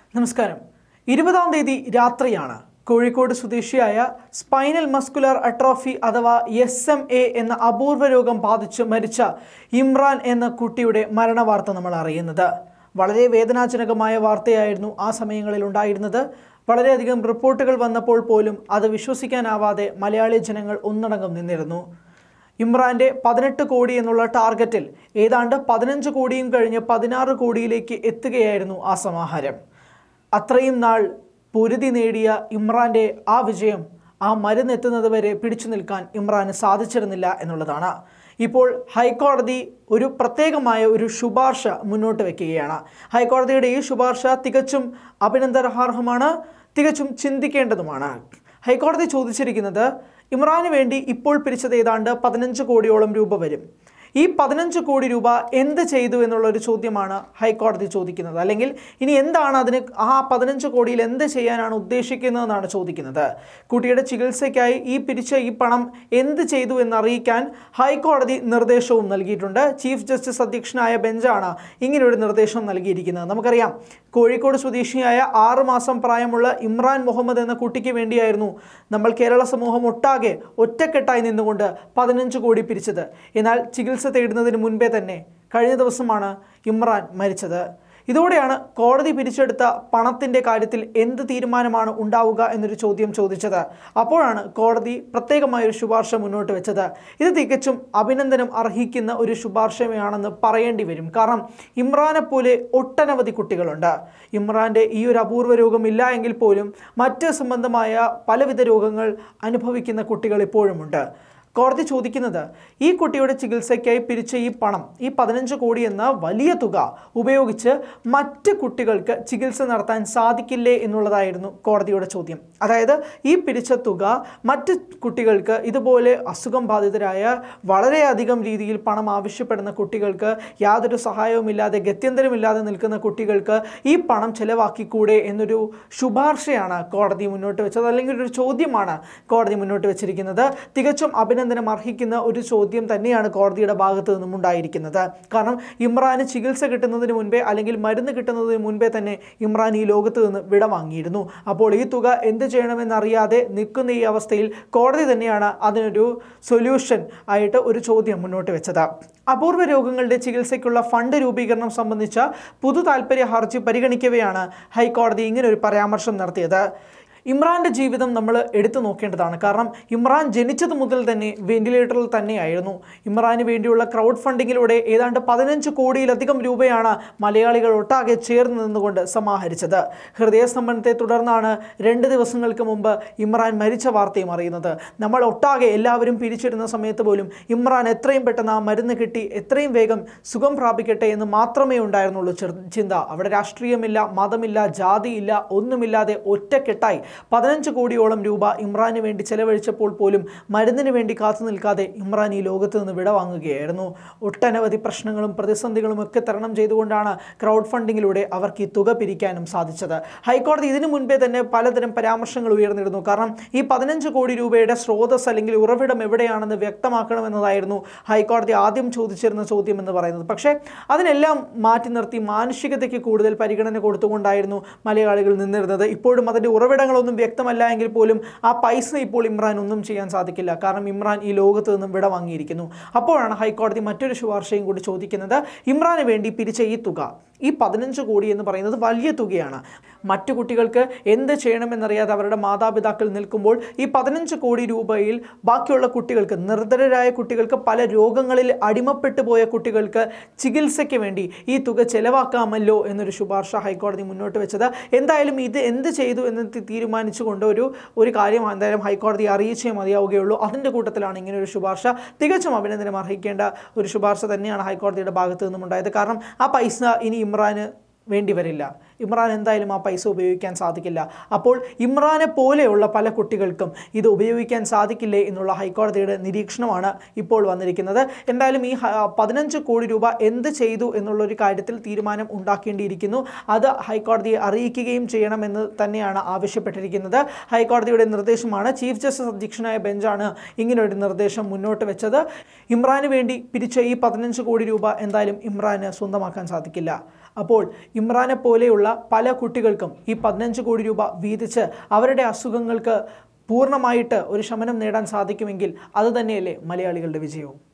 നമസ്കാരം ഇരുപതാം തീയതി രാത്രിയാണ് കോഴിക്കോട് സ്വദേശിയായ സ്പൈനൽ മസ്കുലർ അട്രോഫി അഥവാ എസ് എം എ എന്ന അപൂർവ രോഗം ബാധിച്ച് മരിച്ച ഇമ്രാൻ എന്ന കുട്ടിയുടെ മരണവാർത്ത നമ്മൾ അറിയുന്നത് വളരെ വേദനാജനകമായ വാർത്തയായിരുന്നു ആ സമയങ്ങളിൽ ഉണ്ടായിരുന്നത് വളരെയധികം റിപ്പോർട്ടുകൾ വന്നപ്പോൾ പോലും അത് വിശ്വസിക്കാനാവാതെ മലയാളി ജനങ്ങൾ ഒന്നടങ്കം നിന്നിരുന്നു ഇമ്രാന്റെ പതിനെട്ട് കോടി എന്നുള്ള ടാർഗറ്റിൽ ഏതാണ്ട് പതിനഞ്ച് കോടിയും കഴിഞ്ഞ് പതിനാറ് കോടിയിലേക്ക് എത്തുകയായിരുന്നു ആ സമാഹാരം അത്രയും നാൾ പൊരുതി നേടിയ ഇമ്രാന്റെ ആ വിജയം ആ മരുന്നെത്തുന്നത് വരെ പിടിച്ചു നിൽക്കാൻ ഇമ്രാന് സാധിച്ചിരുന്നില്ല എന്നുള്ളതാണ് ഇപ്പോൾ ഹൈക്കോടതി ഒരു പ്രത്യേകമായ ഒരു ശുപാർശ മുന്നോട്ട് വെക്കുകയാണ് ഹൈക്കോടതിയുടെ ഈ ശുപാർശ തികച്ചും അഭിനന്ദനാർഹമാണ് തികച്ചും ചിന്തിക്കേണ്ടതുമാണ് ഹൈക്കോടതി ചോദിച്ചിരിക്കുന്നത് ഇമ്രാന് വേണ്ടി ഇപ്പോൾ പിരിച്ചത് ഏതാണ്ട് പതിനഞ്ച് കോടിയോളം രൂപ വരും ഈ പതിനഞ്ച് കോടി രൂപ എന്ത് ചെയ്തു എന്നുള്ള ഒരു ചോദ്യമാണ് ഹൈക്കോടതി ചോദിക്കുന്നത് അല്ലെങ്കിൽ ഇനി എന്താണ് അതിന് ആ പതിനഞ്ച് കോടിയിൽ എന്ത് ചെയ്യാനാണ് ഉദ്ദേശിക്കുന്നതെന്നാണ് ചോദിക്കുന്നത് കുട്ടിയുടെ ചികിത്സയ്ക്കായി ഈ പിരിച്ച ഈ പണം എന്ത് ചെയ്തു എന്നറിയിക്കാൻ ഹൈക്കോടതി നിർദ്ദേശവും നൽകിയിട്ടുണ്ട് ചീഫ് ജസ്റ്റിസ് അധ്യക്ഷനായ ബെഞ്ചാണ് ഇങ്ങനെയൊരു നിർദ്ദേശം നൽകിയിരിക്കുന്നത് നമുക്കറിയാം കോഴിക്കോട് സ്വദേശിയായ ആറ് മാസം പ്രായമുള്ള ഇമ്രാൻ മുഹമ്മദ് എന്ന കുട്ടിക്ക് വേണ്ടിയായിരുന്നു നമ്മൾ കേരള സമൂഹം ഒട്ടാകെ ഒറ്റക്കെട്ടായി നിന്നുകൊണ്ട് പതിനഞ്ച് കോടി പിരിച്ചത് എന്നാൽ ചികിത്സ തേടുന്നതിന് മുൻപേ തന്നെ കഴിഞ്ഞ ദിവസമാണ് ഇമ്രാൻ മരിച്ചത് ഇതോടെയാണ് കോടതി പിരിച്ചെടുത്ത പണത്തിൻ്റെ കാര്യത്തിൽ എന്ത് തീരുമാനമാണ് ഉണ്ടാവുക എന്നൊരു ചോദ്യം ചോദിച്ചത് അപ്പോഴാണ് കോടതി പ്രത്യേകമായ ഒരു ശുപാർശ മുന്നോട്ട് വെച്ചത് ഇത് തികച്ചും അഭിനന്ദനം അർഹിക്കുന്ന ഒരു ശുപാർശയാണെന്ന് പറയേണ്ടി വരും കാരണം ഇമ്രാനെ പോലെ ഒട്ടനവധി കുട്ടികളുണ്ട് ഇമ്രാൻ്റെ ഈ ഒരു അപൂർവ രോഗം ഇല്ല എങ്കിൽ പോലും മറ്റ് സംബന്ധമായ പലവിധ രോഗങ്ങൾ അനുഭവിക്കുന്ന കുട്ടികൾ ഇപ്പോഴുമുണ്ട് കോടതി ചോദിക്കുന്നത് ഈ കുട്ടിയുടെ ചികിത്സയ്ക്കായി പിരിച്ച ഈ പണം ഈ പതിനഞ്ച് കോടി എന്ന വലിയ തുക ഉപയോഗിച്ച് മറ്റ് കുട്ടികൾക്ക് ചികിത്സ നടത്താൻ സാധിക്കില്ലേ എന്നുള്ളതായിരുന്നു കോടതിയുടെ ചോദ്യം അതായത് ഈ പിരിച്ച തുക മറ്റ് കുട്ടികൾക്ക് ഇതുപോലെ അസുഖം ബാധിതരായ വളരെയധികം രീതിയിൽ പണം ആവശ്യപ്പെടുന്ന കുട്ടികൾക്ക് യാതൊരു സഹായവുമില്ലാതെ ഗത്യന്തരമില്ലാതെ നിൽക്കുന്ന കുട്ടികൾക്ക് ഈ പണം ചെലവാക്കിക്കൂടെ എന്നൊരു ശുപാർശയാണ് കോടതി മുന്നോട്ട് വെച്ചത് അല്ലെങ്കിൽ ഒരു ചോദ്യമാണ് കോടതി മുന്നോട്ട് വെച്ചിരിക്കുന്നത് തികച്ചും അഭിനന്ദനം അർഹിക്കുന്ന ഒരു ചോദ്യം തന്നെയാണ് കോടതിയുടെ ഭാഗത്ത് നിന്നും ഉണ്ടായിരിക്കുന്നത് കാരണം ഇമ്രാന് ചികിത്സ കിട്ടുന്നതിന് മുൻപേ അല്ലെങ്കിൽ മരുന്ന് കിട്ടുന്നതിന് മുൻപേ തന്നെ ഇമ്രാൻ ഈ ലോകത്ത് നിന്ന് വിടവാങ്ങിയിരുന്നു അപ്പോൾ ഈ തുക എന്ത് ചെയ്യണമെന്നറിയാതെ നിൽക്കുന്ന ഈ അവസ്ഥയിൽ കോടതി തന്നെയാണ് അതിനൊരു സൊല്യൂഷൻ ആയിട്ട് ഒരു ചോദ്യം മുന്നോട്ട് വെച്ചത് അപൂർവ രോഗങ്ങളുടെ ചികിത്സയ്ക്കുള്ള ഫണ്ട് രൂപീകരണം സംബന്ധിച്ച പൊതു താൽപ്പര്യ ഹർജി പരിഗണിക്കവെയാണ് ഹൈക്കോടതി ഇങ്ങനെ ഒരു പരാമർശം നടത്തിയത് ഇമ്രാൻ്റെ ജീവിതം നമ്മൾ എടുത്തു നോക്കേണ്ടതാണ് കാരണം ഇമ്രാൻ ജനിച്ചത് മുതൽ തന്നെ വെന്റിലേറ്ററിൽ തന്നെയായിരുന്നു ഇമ്രാന് വേണ്ടിയുള്ള ക്രൗഡ് ഫണ്ടിങ്ങിലൂടെ ഏതാണ്ട് പതിനഞ്ച് കോടിയിലധികം രൂപയാണ് മലയാളികൾ ഒട്ടാകെ ചേർന്ന് നിന്നുകൊണ്ട് സമാഹരിച്ചത് ഹൃദയസ്തംഭനത്തെ തുടർന്നാണ് രണ്ട് ദിവസങ്ങൾക്ക് മുമ്പ് ഇമ്രാൻ മരിച്ച വാർത്തയും അറിയുന്നത് നമ്മൾ ഒട്ടാകെ എല്ലാവരും പിരിച്ചിരുന്ന സമയത്ത് പോലും ഇമ്രാൻ എത്രയും പെട്ടെന്ന് ആ മരുന്ന് കിട്ടി എത്രയും വേഗം സുഖം പ്രാപിക്കട്ടെ എന്ന് മാത്രമേ ഉണ്ടായിരുന്നുള്ളൂ ചിന്ത അവിടെ രാഷ്ട്രീയമില്ല മതമില്ല ജാതിയില്ല ഒന്നുമില്ലാതെ ഒറ്റക്കെട്ടായി പതിനഞ്ച് കോടിയോളം രൂപ ഇമ്രാന് വേണ്ടി ചെലവഴിച്ചപ്പോൾ പോലും മരുന്നിന് വേണ്ടി കാത്തു നിൽക്കാതെ ഇമ്രാൻ ഈ ലോകത്ത് നിന്ന് വിടവാങ്ങുകയായിരുന്നു ഒട്ടനവധി പ്രശ്നങ്ങളും പ്രതിസന്ധികളും ഒക്കെ തരണം ചെയ്തുകൊണ്ടാണ് ക്രൗഡ് ഫണ്ടിങ്ങിലൂടെ അവർക്ക് ഈ തുക പിരിക്കാനും സാധിച്ചത് ഹൈക്കോടതി ഇതിനു മുൻപേ തന്നെ പലതരം പരാമർശങ്ങൾ ഉയർന്നിരുന്നു കാരണം ഈ പതിനഞ്ച് കോടി രൂപയുടെ സ്രോതസ് അല്ലെങ്കിൽ ഉറവിടം എവിടെയാണെന്ന് വ്യക്തമാക്കണമെന്നതായിരുന്നു ഹൈക്കോടതി ആദ്യം ചോദിച്ചിരുന്ന ചോദ്യം എന്ന് പറയുന്നത് പക്ഷേ അതിനെല്ലാം മാറ്റി നിർത്തി മാനുഷികതയ്ക്ക് കൂടുതൽ പരിഗണന കൊടുത്തുകൊണ്ടായിരുന്നു മലയാളികൾ നിന്നിരുന്നത് ഇപ്പോഴും അതിൻ്റെ ഉറവിടങ്ങൾ ഒന്നും വ്യക്തമല്ല എങ്കിൽ പോലും ആ പൈസ ഇപ്പോൾ ഇമ്രാൻ ഒന്നും ചെയ്യാൻ സാധിക്കില്ല കാരണം ഇമ്രാൻ ഈ ലോകത്ത് നിന്നും വിട വാങ്ങിയിരിക്കുന്നു അപ്പോഴാണ് ഹൈക്കോടതി മറ്റൊരു ശുപാർശയും കൂടി ചോദിക്കുന്നത് ഇമ്രാന് വേണ്ടി പിരിച്ച ഈ തുക ഈ പതിനഞ്ച് കോടി എന്ന് പറയുന്നത് വലിയ തുകയാണ് മറ്റു കുട്ടികൾക്ക് എന്ത് ചെയ്യണമെന്നറിയാതെ അവരുടെ മാതാപിതാക്കൾ നിൽക്കുമ്പോൾ ഈ പതിനഞ്ച് കോടി രൂപയിൽ ബാക്കിയുള്ള കുട്ടികൾക്ക് നിർദ്ധരരായ കുട്ടികൾക്ക് പല രോഗങ്ങളിൽ അടിമപ്പെട്ടു പോയ കുട്ടികൾക്ക് ചികിത്സയ്ക്ക് വേണ്ടി ഈ തുക ചെലവാക്കാമല്ലോ എന്നൊരു ശുപാർശ ഹൈക്കോടതി മുന്നോട്ട് വെച്ചത് എന്തായാലും ഇത് എന്ത് ചെയ്തു എന്ന് തീരുമാനിച്ചുകൊണ്ട് ഒരു ഒരു കാര്യം എന്തായാലും ഹൈക്കോടതി അറിയിച്ചേ മതിയാവുകയുള്ളൂ അതിൻ്റെ കൂട്ടത്തിലാണ് ഇങ്ങനെ ഒരു ശുപാർശ തികച്ചും അഭിനന്ദനം അർഹിക്കേണ്ട ഒരു ശുപാർശ തന്നെയാണ് ഹൈക്കോടതിയുടെ ഭാഗത്തു നിന്നും ഉണ്ടായത് കാരണം ആ പൈസ ഇനി ഇമ്രാന് വേണ്ടി വരില്ല ഇമ്രാൻ എന്തായാലും ആ പൈസ ഉപയോഗിക്കാൻ സാധിക്കില്ല അപ്പോൾ ഇമ്രാനെ പോലെയുള്ള പല കുട്ടികൾക്കും ഇത് ഉപയോഗിക്കാൻ സാധിക്കില്ലേ എന്നുള്ള ഹൈക്കോടതിയുടെ നിരീക്ഷണമാണ് ഇപ്പോൾ വന്നിരിക്കുന്നത് എന്തായാലും ഈ പതിനഞ്ച് കോടി രൂപ എന്ത് ചെയ്തു എന്നുള്ളൊരു കാര്യത്തിൽ തീരുമാനം ഉണ്ടാക്കേണ്ടിയിരിക്കുന്നു അത് ഹൈക്കോടതിയെ അറിയിക്കുകയും ചെയ്യണമെന്ന് തന്നെയാണ് ആവശ്യപ്പെട്ടിരിക്കുന്നത് ഹൈക്കോടതിയുടെ നിർദ്ദേശമാണ് ചീഫ് ജസ്റ്റിസ് അധ്യക്ഷനായ ബെഞ്ചാണ് ഇങ്ങനൊരു നിർദ്ദേശം മുന്നോട്ട് വെച്ചത് ഇമ്രാന് വേണ്ടി പിരിച്ച ഈ പതിനഞ്ച് കോടി രൂപ എന്തായാലും ഇമ്രാന് സ്വന്തമാക്കാൻ സാധിക്കില്ല അപ്പോൾ ഇമ്രാനെ പോലെയുള്ള പല കുട്ടികൾക്കും ഈ പതിനഞ്ച് കോടി രൂപ വീതിച്ച് അവരുടെ അസുഖങ്ങൾക്ക് പൂർണ്ണമായിട്ട് ഒരു ശമനം നേടാൻ സാധിക്കുമെങ്കിൽ അത് തന്നെയല്ലേ മലയാളികളുടെ വിജയവും